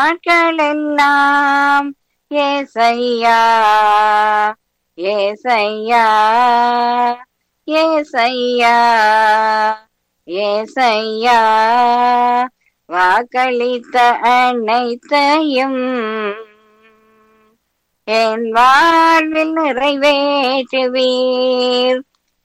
நாட்கள் எல்லாம் ஏசையா ஏசையா ஏசையா ஏசையா வாக்களித்த அனைத்தையும் என் வாழ்வில் நிறைவேற்றுவீர்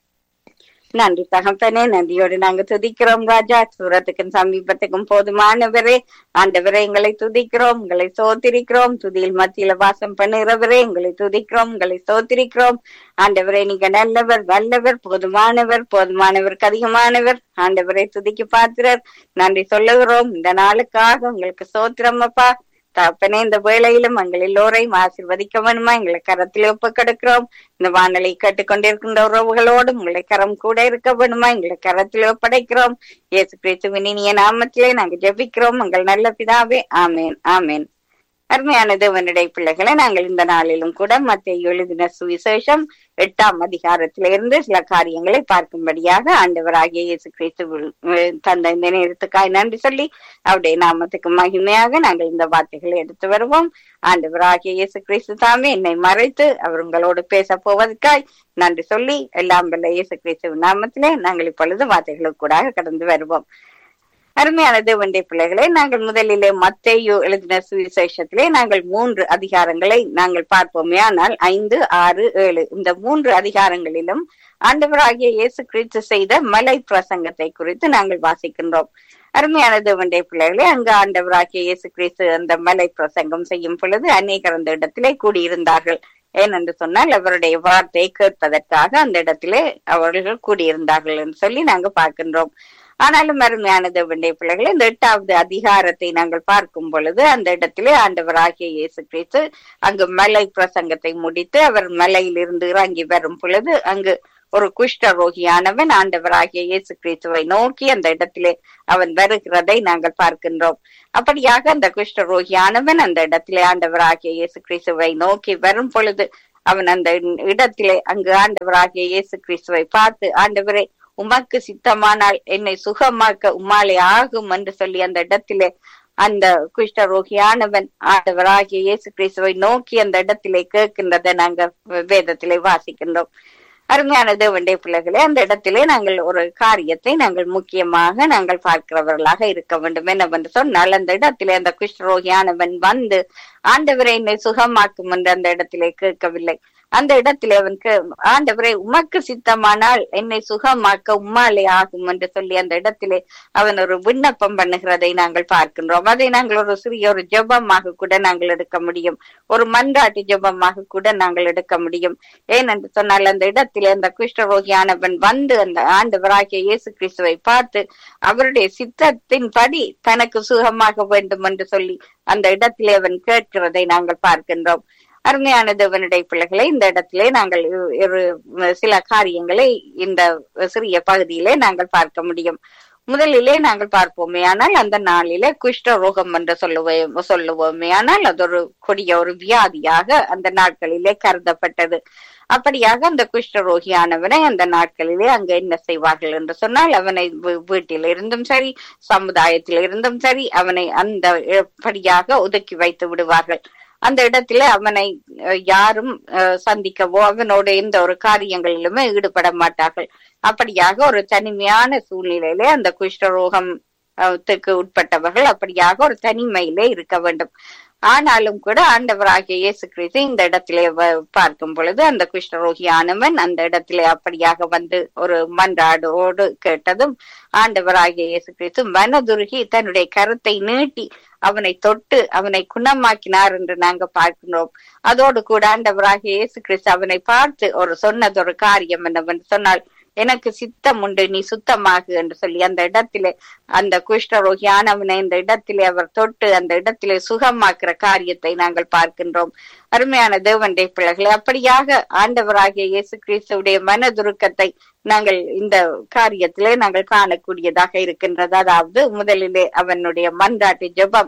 நன்றி தகப்பனே நன்றியோடு நாங்க துதிக்கிறோம் ராஜா தூரத்துக்கும் சமீபத்துக்கும் போதுமானவரே ஆண்டவரே எங்களை துதிக்கிறோம் உங்களை சோத்திரிக்கிறோம் துதியில் மத்தியில வாசம் பண்ணுகிறவரே எங்களை துதிக்கிறோம் உங்களை சோத்திரிக்கிறோம் ஆண்டவரே நீங்க நல்லவர் வல்லவர் போதுமானவர் போதுமானவருக்கு அதிகமானவர் ஆண்டவரை துதிக்கு பாத்திரர் நன்றி சொல்லுகிறோம் இந்த நாளுக்காக உங்களுக்கு சோத்திரம் அப்பா தப்பனே இந்த வேளையிலும் எங்கள் எல்லோரையும் ஆசிர்வதிக்க வேணுமா எங்களை கரத்தில் ஒப்பு கெடுக்கிறோம் இந்த வானொலி கேட்டுக்கொண்டிருக்கின்ற உறவுகளோடும் உங்களை கரம் கூட இருக்க வேணுமா எங்களை கரத்தில் ஒப்படைக்கிறோம் இயேசு கிறிஸ்துவின் இனிய நாமத்திலே நாங்க ஜெபிக்கிறோம் உங்கள் நல்ல பிதாவே ஆமேன் ஆமேன் அருமையான தேவனுடைய பிள்ளைகளை நாங்கள் இந்த நாளிலும் கூட மத்திய எழுதின சுவிசேஷம் எட்டாம் அதிகாரத்திலிருந்து சில காரியங்களை பார்க்கும்படியாக ஆண்டவராகிய இயேசு கிறிஸ்து தந்த இந்த நேரத்துக்காய் நன்றி சொல்லி அவருடைய நாமத்துக்கு மகிமையாக நாங்கள் இந்த வார்த்தைகளை எடுத்து வருவோம் ஆண்டவராகிய இயேசு கிறிஸ்து தாமே என்னை மறைத்து அவர் உங்களோடு பேச போவதற்காய் நன்றி சொல்லி எல்லாம் வல்ல இயேசு கிறிஸ்து நாமத்திலே நாங்கள் இப்பொழுது வார்த்தைகளுக்கு கூட கடந்து வருவோம் அருமையான தேவனுடைய பிள்ளைகளை நாங்கள் முதலிலே மத்தேயு எழுதின சுவிசேஷத்திலே நாங்கள் மூன்று அதிகாரங்களை நாங்கள் பார்ப்போமே ஆனால் ஐந்து ஆறு ஏழு இந்த மூன்று அதிகாரங்களிலும் ஆண்டவராகிய இயேசு கிறிஸ்து செய்த மலை பிரசங்கத்தை குறித்து நாங்கள் வாசிக்கின்றோம் அருமையான தேவனுடைய பிள்ளைகளே அங்கு ஆண்டவராகிய இயேசு கிறிஸ்து அந்த மலை பிரசங்கம் செய்யும் பொழுது அநேகர் அந்த இடத்திலே கூடியிருந்தார்கள் ஏனென்று சொன்னால் அவருடைய வார்த்தையை கேட்பதற்காக அந்த இடத்திலே அவர்கள் கூடியிருந்தார்கள் என்று சொல்லி நாங்க பார்க்கின்றோம் ஆனாலும் அருமையான தேவனுடைய பிள்ளைகளை இந்த எட்டாவது அதிகாரத்தை நாங்கள் பார்க்கும் பொழுது அந்த இடத்திலே ஆண்டவராகிய இயேசு கிறிஸ்து அங்கு மலை பிரசங்கத்தை முடித்து அவர் மலையிலிருந்து இறங்கி வரும் பொழுது அங்கு ஒரு குஷ்டரோகியானவன் ஆண்டவராகிய இயேசு கிறிஸ்துவை நோக்கி அந்த இடத்திலே அவன் வருகிறதை நாங்கள் பார்க்கின்றோம் அப்படியாக அந்த குஷ்டரோகியானவன் அந்த இடத்திலே ஆண்டவராகிய இயேசு கிறிஸ்துவை நோக்கி வரும் பொழுது அவன் அந்த இடத்திலே அங்கு ஆண்டவராகிய இயேசு கிறிஸ்துவை பார்த்து ஆண்டவரே உமக்கு சித்தமானால் என்னை சுகமாக்க உம்மாலே ஆகும் என்று சொல்லி அந்த இடத்திலே அந்த குஷ்டரோகியானவன் ஆண்டவராகிய இயேசு கிறிஸ்துவை நோக்கி அந்த இடத்திலே கேட்கின்றதை நாங்க வேதத்திலே வாசிக்கின்றோம் அருமையான தேவனுடைய பிள்ளைகளே அந்த இடத்திலே நாங்கள் ஒரு காரியத்தை நாங்கள் முக்கியமாக நாங்கள் பார்க்கிறவர்களாக இருக்க வேண்டும் என்னவென்று சொன்னால் அந்த இடத்திலே அந்த குஷ்டரோகியானவன் வந்து ஆண்டவரை என்னை சுகமாக்கும் என்று அந்த இடத்திலே கேட்கவில்லை அந்த இடத்திலே அவனுக்கு ஆண்டவரை உமக்கு சித்தமானால் என்னை சுகமாக்க உம்மாலே ஆகும் என்று சொல்லி அந்த இடத்திலே அவன் ஒரு விண்ணப்பம் பண்ணுகிறதை நாங்கள் பார்க்கின்றோம் அதை நாங்கள் ஒரு சிறிய ஒரு ஜெபமாக கூட நாங்கள் எடுக்க முடியும் ஒரு மன்றாட்டு ஜெபமாக கூட நாங்கள் எடுக்க முடியும் ஏனென்று சொன்னால் அந்த இடத்திலே அந்த குஷ்டரோகியானவன் வந்து அந்த ஆண்டவராகிய இயேசு கிறிஸ்துவை பார்த்து அவருடைய சித்தத்தின்படி தனக்கு சுகமாக வேண்டும் என்று சொல்லி அந்த இடத்திலே அவன் கேட்கிறதை நாங்கள் பார்க்கின்றோம் அருமையான தேவனுடைய பிள்ளைகளை இந்த இடத்திலே நாங்கள் ஒரு சில காரியங்களை இந்த சிறிய பகுதியிலே நாங்கள் பார்க்க முடியும் முதலிலே நாங்கள் பார்ப்போமே ஆனால் அந்த நாளிலே குஷ்ட ரோகம் என்று சொல்லுவோம் சொல்லுவோமே ஆனால் அது ஒரு கொடிய ஒரு வியாதியாக அந்த நாட்களிலே கருதப்பட்டது அப்படியாக அந்த குஷ்டரோகியானவனை அந்த நாட்களிலே அங்க என்ன செய்வார்கள் என்று சொன்னால் அவனை வீட்டில் இருந்தும் சரி சமுதாயத்தில் இருந்தும் சரி அவனை அந்த படியாக ஒதுக்கி வைத்து விடுவார்கள் அந்த இடத்துல அவனை யாரும் சந்திக்கவோ அவனோட எந்த ஒரு காரியங்களிலுமே ஈடுபட மாட்டார்கள் அப்படியாக ஒரு தனிமையான சூழ்நிலையிலே அந்த குஷ்டரோகம் உட்பட்டவர்கள் அப்படியாக ஒரு தனிமையிலே இருக்க வேண்டும் ஆனாலும் கூட ஆண்டவராகிய இயேசு கிறிஸ்து இந்த இடத்திலே பார்க்கும் பொழுது அந்த குஷ்டரோகியானவன் அந்த இடத்திலே அப்படியாக வந்து ஒரு மன்றாடோடு கேட்டதும் ஆண்டவராகிய இயேசு கிறிஸ்து மனதுருகி தன்னுடைய கருத்தை நீட்டி அவனை தொட்டு அவனை குணமாக்கினார் என்று நாங்க பார்க்கிறோம் அதோடு கூட ஆண்டவராகிய இயேசு கிறிஸ்து அவனை பார்த்து ஒரு சொன்னதொரு காரியம் என்னவென்று சொன்னால் எனக்கு சித்தம் உண்டு நீ சுத்தமாகு என்று சொல்லி அந்த இடத்திலே அந்த குஷ்டரோகியானவனை இந்த இடத்திலே அவர் தொட்டு அந்த இடத்திலே சுகமாக்குற காரியத்தை நாங்கள் பார்க்கின்றோம் அருமையான தேவனுடைய பிள்ளைகளை அப்படியாக ஆண்டவராகிய இயேசு கிறிஸ்துடைய மனதுருக்கத்தை நாங்கள் இந்த காரியத்திலே நாங்கள் காணக்கூடியதாக இருக்கின்றது அதாவது முதலிலே அவனுடைய மன்றாட்டு ஜெபம்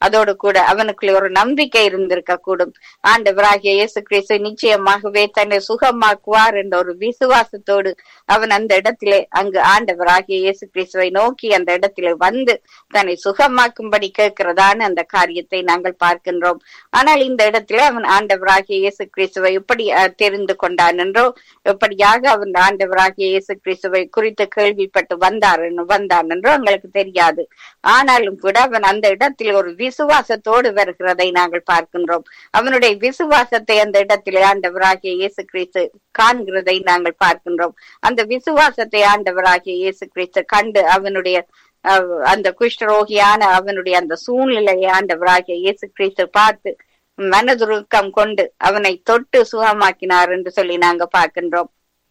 அதோடு கூட அவனுக்குள்ள ஒரு நம்பிக்கை இருந்திருக்க கூடும் ஆண்டவராகிய இயேசு கிறிஸ்து நிச்சயமாகவே தன்னை சுகமாக்குவார் என்ற ஒரு விசுவாசத்தோடு அவன் அந்த இடத்திலே அங்கு ஆண்டவராகிய இயேசு கிறிஸ்துவை நோக்கி அந்த இடத்திலே வந்து தன்னை சுகமாக்கும்படி கேட்கிறதான அந்த காரியத்தை நாங்கள் பார்க்கின்றோம் ஆனால் இந்த இடத்திலே அவன் ஆண்டவராகிய இயேசு கிறிஸ்துவை எப்படி அஹ், தெரிந்து கொண்டான் என்றோ எப்படியாக அவன் ஆண்டவராகிய இயேசு கிறிஸ்துவை குறித்து கேள்விப்பட்டு வந்தார் என்று- வந்தான் என்றோ எங்களுக்கு தெரியாது ஆனாலும் கூட அவன் அந்த இடத்தில் ஒரு விசுவாசத்தோடு வருகிறதை நாங்கள் பார்க்கின்றோம் அவனுடைய விசுவாசத்தை அந்த இடத்திலே ஆண்டவராகிய இயேசு கிறிஸ்து காண்கிறதை நாங்கள் பார்க்கின்றோம் அந்த விசுவாசத்தை ஆண்டவராகிய இயேசு கிறிஸ்து கண்டு அவனுடைய அஹ், அந்த குஷ்டரோகியான அவனுடைய அந்த சூழ்நிலையை ஆண்டவராகிய இயேசு கிறிஸ்து பார்த்து மனதுருக்கம் கொண்டு அவனை தொட்டு சுகமாக்கினார் என்று சொல்லி நாங்க பார்க்கின்றோம்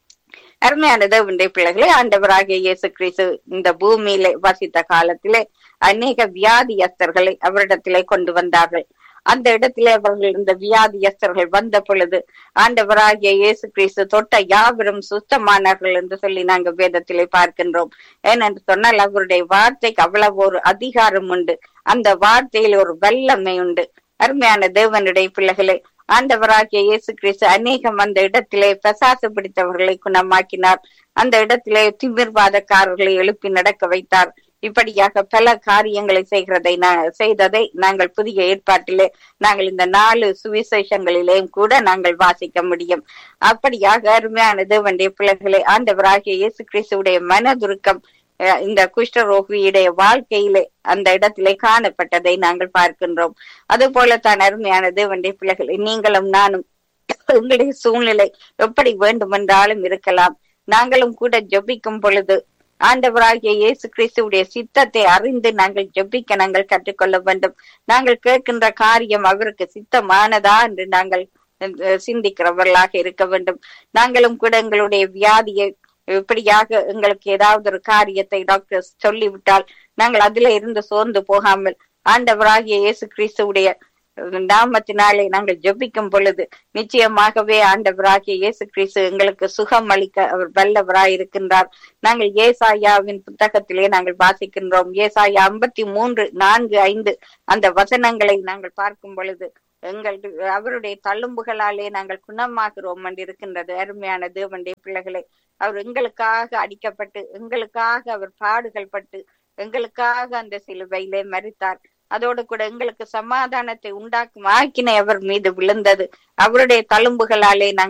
அருமையான தேவனுடைய பிள்ளைகளே ஆண்டவராகிய இயேசு கிறிஸ்து இந்த பூமியிலே வசித்த காலத்திலே அநேக வியாதியஸ்தர்களை அவரிடத்திலே கொண்டு வந்தார்கள் அந்த இடத்திலே அவர்கள் இந்த வியாதியஸ்தர்கள் வந்த பொழுது ஆண்டவராகிய இயேசு கிறிஸ்து தொட்ட யாவரும் சுத்தமானார்கள் என்று சொல்லி நாங்கள் வேதத்திலே பார்க்கின்றோம் ஏனென்று சொன்னால் அவருடைய வார்த்தைக்கு அவ்வளவு ஒரு அதிகாரம் உண்டு அந்த வார்த்தையில் ஒரு வல்லமை உண்டு அருமையான தேவனுடைய பிள்ளைகளே ஆண்டவராகிய இயேசு கிறிஸ்து அநேகம் அந்த இடத்திலே பிரசாச பிடித்தவர்களை குணமாக்கினார் அந்த இடத்திலே திமிர்வாதக்காரர்களை எழுப்பி நடக்க வைத்தார் இப்படியாக பல காரியங்களை செய்கிறதை நா- செய்ததை நாங்கள் புதிய ஏற்பாட்டிலே நாங்கள் இந்த நாலு சுவிசேஷங்களிலேயும் கூட நாங்கள் வாசிக்க முடியும் அப்படியாக அருமையான தேவனுடைய பிள்ளைகளை ஆண்டவராகிய இயேசு கிறிஸ்துவுடைய மனதுருக்கம் அஹ், இந்த குஷ்டரோகியுடைய வாழ்க்கையிலே அந்த இடத்திலே காணப்பட்டதை நாங்கள் பார்க்கின்றோம் அது போலத்தான் அருமையான தேவனுடைய பிள்ளைகளை நீங்களும் நானும் உங்களுடைய சூழ்நிலை எப்படி வேண்டுமென்றாலும் இருக்கலாம் நாங்களும் கூட ஜெபிக்கும் பொழுது ஆண்டவராகிய இயேசு கிறிஸ்துவுடைய சித்தத்தை அறிந்து நாங்கள் ஜெபிக்க நாங்கள் கற்றுக்கொள்ள வேண்டும் நாங்கள் கேட்கின்ற காரியம் அவருக்கு சித்தமானதா என்று நாங்கள் அஹ், சிந்திக்கிறவர்களாக இருக்க வேண்டும் நாங்களும் கூட எங்களுடைய வியாதியை இப்படியாக எங்களுக்கு ஏதாவது ஒரு காரியத்தை டாக்டர் சொல்லிவிட்டால் நாங்கள் அதுல இருந்து சோர்ந்து போகாமல் ஆண்டவராகிய இயேசு கிறிஸ்துவுடைய நாமத்தினாலே நாங்கள் ஜெபிக்கும் பொழுது நிச்சயமாகவே ஆண்டவராகிய இயேசு கிறிஸ்து எங்களுக்கு சுகம் அளிக்க அவர் வல்லவராய் இருக்கின்றார் நாங்கள் ஏசாயாவின் புத்தகத்திலே நாங்கள் வாசிக்கின்றோம் ஏசாயா ஐம்பத்தி மூன்று நான்கு ஐந்து அந்த வசனங்களை நாங்கள் பார்க்கும் பொழுது எங்கள் அவருடைய தள்ளும்புகளாலே நாங்கள் குணமாகிறோம் என்று இருக்கின்றது அருமையான தேவனுடைய பிள்ளைகளை அவர் எங்களுக்காக அடிக்கப்பட்டு எங்களுக்காக அவர் பாடுகள் பட்டு எங்களுக்காக அந்த சிலுவையிலே மறித்தார் அதோடு கூட எங்களுக்கு சமாதானத்தை உண்டாக்கும் ஆக்கினை அவர் மீது விழுந்தது அவருடைய தழும்புகளாலே நாங்கள்